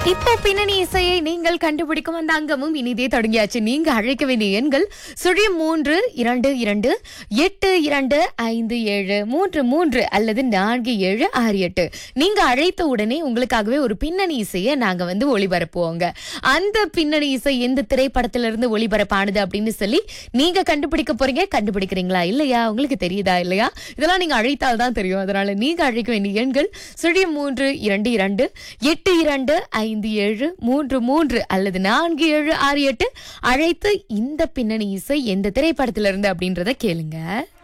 இப்போ பின்னணி இசையை நீங்கள் கண்டுபிடிக்கும் அந்த அங்கமும் இனிதே தொடங்கியாச்சு நீங்க அழைக்க வேண்டிய எண்கள் சுழி மூன்று இரண்டு இரண்டு எட்டு இரண்டு ஐந்து ஏழு மூன்று மூன்று அல்லது நான்கு ஏழு ஆறு எட்டு நீங்க அழைத்த உடனே உங்களுக்காகவே ஒரு பின்னணி இசையை நாங்க வந்து ஒளிபரப்புவோங்க அந்த பின்னணி இசை எந்த திரைப்படத்திலிருந்து ஒளிபரப்பானது அப்படின்னு சொல்லி நீங்க கண்டுபிடிக்க போறீங்க கண்டுபிடிக்கிறீங்களா இல்லையா உங்களுக்கு தெரியுதா இல்லையா இதெல்லாம் நீங்க அழைத்தால் தான் தெரியும் அதனால நீங்க அழைக்க வேண்டிய எண்கள் சுழி மூன்று இரண்டு இரண்டு எட்டு இரண்டு ஐந்து ஏழு மூன்று மூன்று அல்லது நான்கு ஏழு ஆறு எட்டு அழைத்து இந்த பின்னணி இசை எந்த திரைப்படத்திலிருந்து அப்படின்றத கேளுங்க